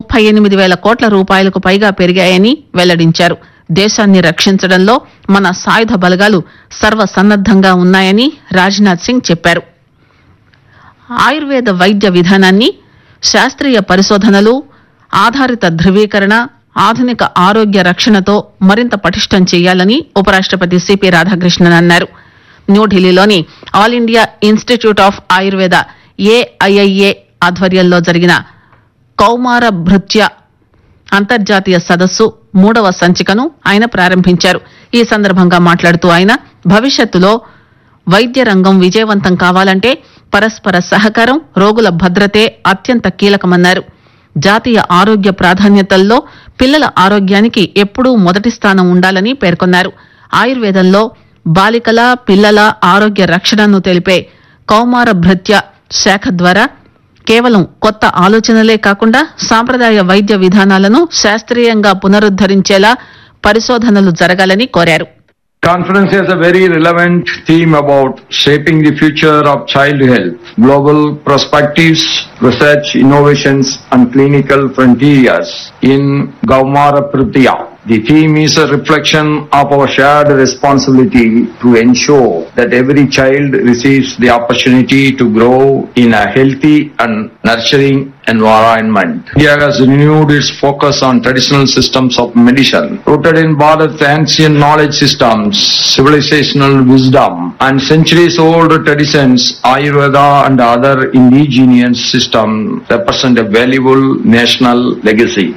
ముప్పై ఎనిమిది వేల కోట్ల రూపాయలకు పైగా పెరిగాయని వెల్లడించారు దేశాన్ని రక్షించడంలో మన సాయుధ బలగాలు సర్వసన్నద్దంగా ఉన్నాయని రాజ్నాథ్ సింగ్ చెప్పారు ఆయుర్వేద వైద్య విధానాన్ని శాస్త్రీయ పరిశోధనలు ఆధారిత ధృవీకరణ ఆధునిక ఆరోగ్య రక్షణతో మరింత పటిష్టం చేయాలని ఉపరాష్టపతి సిపి రాధాకృష్ణన్ అన్నారు న్యూఢిల్లీలోని all India institute of Ayurveda AIIA ఆధ్వర్యంలో జరిగిన కౌమార భృత్య అంతర్జాతీయ సదస్సు మూడవ సంచికను ఆయన ప్రారంభించారు ఈ సందర్భంగా మాట్లాడుతూ ఆయన భవిష్యత్తులో వైద్య రంగం విజయవంతం కావాలంటే పరస్పర సహకారం రోగుల భద్రతే అత్యంత కీలకమన్నారు జాతీయ ఆరోగ్య ప్రాధాన్యతల్లో పిల్లల ఆరోగ్యానికి ఎప్పుడూ మొదటి స్థానం ఉండాలని పేర్కొన్నారు ఆయుర్వేదంలో బాలికల పిల్లల ఆరోగ్య రక్షణను తెలిపే కౌమార భృత్య శాఖ ద్వారా కేవలం కొత్త ఆలోచనలే కాకుండా సాంప్రదాయ వైద్య విధానాలను శాస్త్రీయంగా పునరుద్దరించేలా పరిశోధనలు జరగాలని కోరారు Conference has a very relevant theme about shaping the future of child health, global perspectives, research, innovations, and clinical frontiers in Gaumara Prithya. The theme is a reflection of our shared responsibility to ensure that every child receives the opportunity to grow in a healthy and nurturing environment. India has renewed its focus on traditional systems of medicine, rooted in Bharat's ancient knowledge systems, civilizational wisdom, and centuries-old traditions. Ayurveda and other indigenous systems represent a valuable national legacy.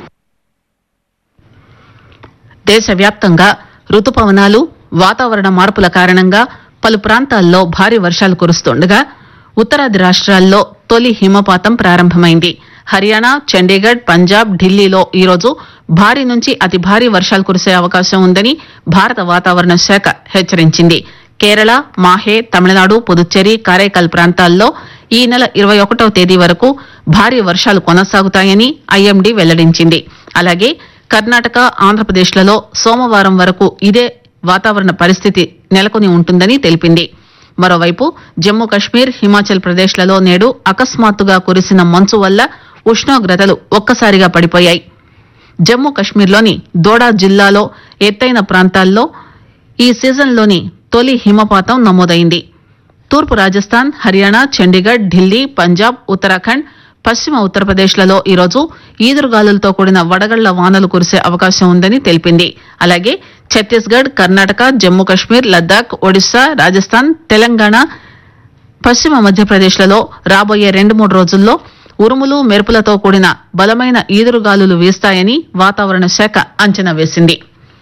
దేశవ్యాప్తంగా రుతుపవనాలు వాతావరణ మార్పుల కారణంగా పలు ప్రాంతాల్లో భారీ వర్షాలు కురుస్తుండగా ఉత్తరాది రాష్ట్రాల్లో తొలి హిమపాతం ప్రారంభమైంది హర్యానా చండీగఢ్ పంజాబ్ ఢిల్లీలో ఈరోజు భారీ నుంచి అతి భారీ వర్షాలు కురిసే అవకాశం ఉందని భారత వాతావరణ శాఖ హెచ్చరించింది కేరళ మాహే తమిళనాడు పుదుచ్చేరి కారైకల్ ప్రాంతాల్లో ఈ నెల ఇరవై ఒకటవ తేదీ వరకు భారీ వర్షాలు కొనసాగుతాయని ఐఎండీ వెల్లడించింది అలాగే కర్ణాటక ఆంధ్రప్రదేశ్లలో సోమవారం వరకు ఇదే వాతావరణ పరిస్థితి నెలకొని ఉంటుందని తెలిపింది మరోవైపు జమ్మూ కశ్మీర్ హిమాచల్ ప్రదేశ్లలో నేడు అకస్మాత్తుగా కురిసిన మంచు వల్ల ఉష్ణోగ్రతలు ఒక్కసారిగా పడిపోయాయి జమ్మూ కశ్మీర్లోని దోడా జిల్లాలో ఎత్తైన ప్రాంతాల్లో ఈ సీజన్లోని తొలి హిమపాతం నమోదైంది తూర్పు రాజస్థాన్ హర్యానా చండీగఢ్ ఢిల్లీ పంజాబ్ ఉత్తరాఖండ్ పశ్చిమ ఉత్తరప్రదేశ్లలో ఈరోజు ఈదురుగాలులతో కూడిన వడగళ్ల వానలు కురిసే అవకాశం ఉందని తెలిపింది అలాగే ఛత్తీస్గఢ్ కర్ణాటక జమ్మూ కశ్మీర్ లద్దాఖ్ ఒడిశా రాజస్థాన్ తెలంగాణ పశ్చిమ మధ్యప్రదేశ్లలో రాబోయే రెండు మూడు రోజుల్లో ఉరుములు మెరుపులతో కూడిన బలమైన ఈదురుగాలులు వీస్తాయని వాతావరణ శాఖ అంచనా వేసింది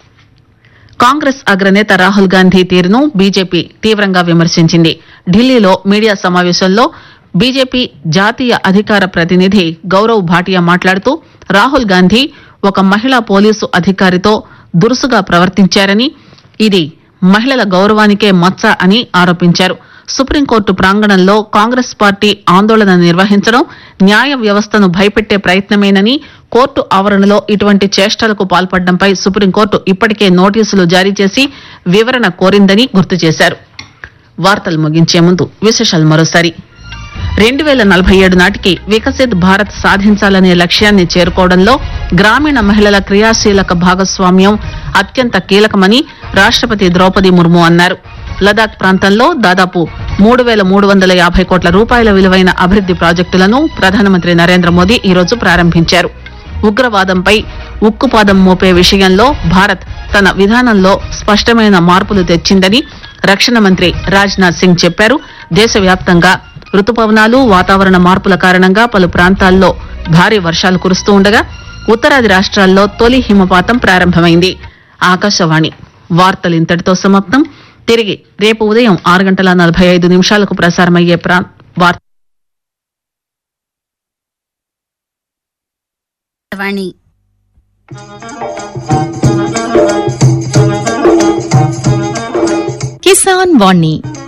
కాంగ్రెస్ అగ్రనేత రాహుల్ గాంధీ తీరును బీజేపీ తీవ్రంగా విమర్శించింది ఢిల్లీలో మీడియా సమావేశంలో బీజేపీ జాతీయ అధికార ప్రతినిధి గౌరవ్ భాటియా మాట్లాడుతూ రాహుల్ గాంధీ ఒక మహిళా పోలీసు అధికారితో దురుసుగా ప్రవర్తించారని ఇది మహిళల గౌరవానికే మచ్చ అని ఆరోపించారు సుప్రీంకోర్టు ప్రాంగణంలో కాంగ్రెస్ పార్టీ ఆందోళన నిర్వహించడం న్యాయ వ్యవస్థను భయపెట్టే ప్రయత్నమేనని కోర్టు ఆవరణలో ఇటువంటి చేష్టలకు పాల్పడడంపై సుప్రీంకోర్టు ఇప్పటికే నోటీసులు జారీ చేసి వివరణ కోరిందని గుర్తు చేశారు వార్తలు ముగించే ముందు విశేషాలు మరోసారి రెండు వేల నలభై ఏడు నాటికి వికసిత్ భారత్ సాధించాలనే లక్ష్యాన్ని చేరుకోవడంలో గ్రామీణ మహిళల క్రియాశీలక భాగస్వామ్యం అత్యంత కీలకమని రాష్టపతి ద్రౌపది ముర్ము అన్నారు లదాఖ్ ప్రాంతంలో దాదాపు మూడు వేల మూడు వందల యాభై కోట్ల రూపాయల విలువైన అభివృద్ది ప్రాజెక్టులను ప్రధానమంత్రి నరేంద్ర మోదీ ఈరోజు ప్రారంభించారు ఉగ్రవాదంపై ఉక్కుపాదం మోపే విషయంలో భారత్ తన విధానంలో స్పష్టమైన మార్పులు తెచ్చిందని రక్షణ మంత్రి రాజ్నాథ్ సింగ్ చెప్పారు దేశవ్యాప్తంగా రుతుపవనాలు వాతావరణ మార్పుల కారణంగా పలు ప్రాంతాల్లో భారీ వర్షాలు కురుస్తూ ఉండగా ఉత్తరాది రాష్ట్రాల్లో తొలి హిమపాతం ప్రారంభమైంది ఆకాశవాణి వార్తలు ఇంతటితో సమాప్తం తిరిగి రేపు ఉదయం ఆరు గంటల నలభై ఐదు నిమిషాలకు ప్రసారమయ్యే ప్రా వార్త వాణి కిసాన్ వాణి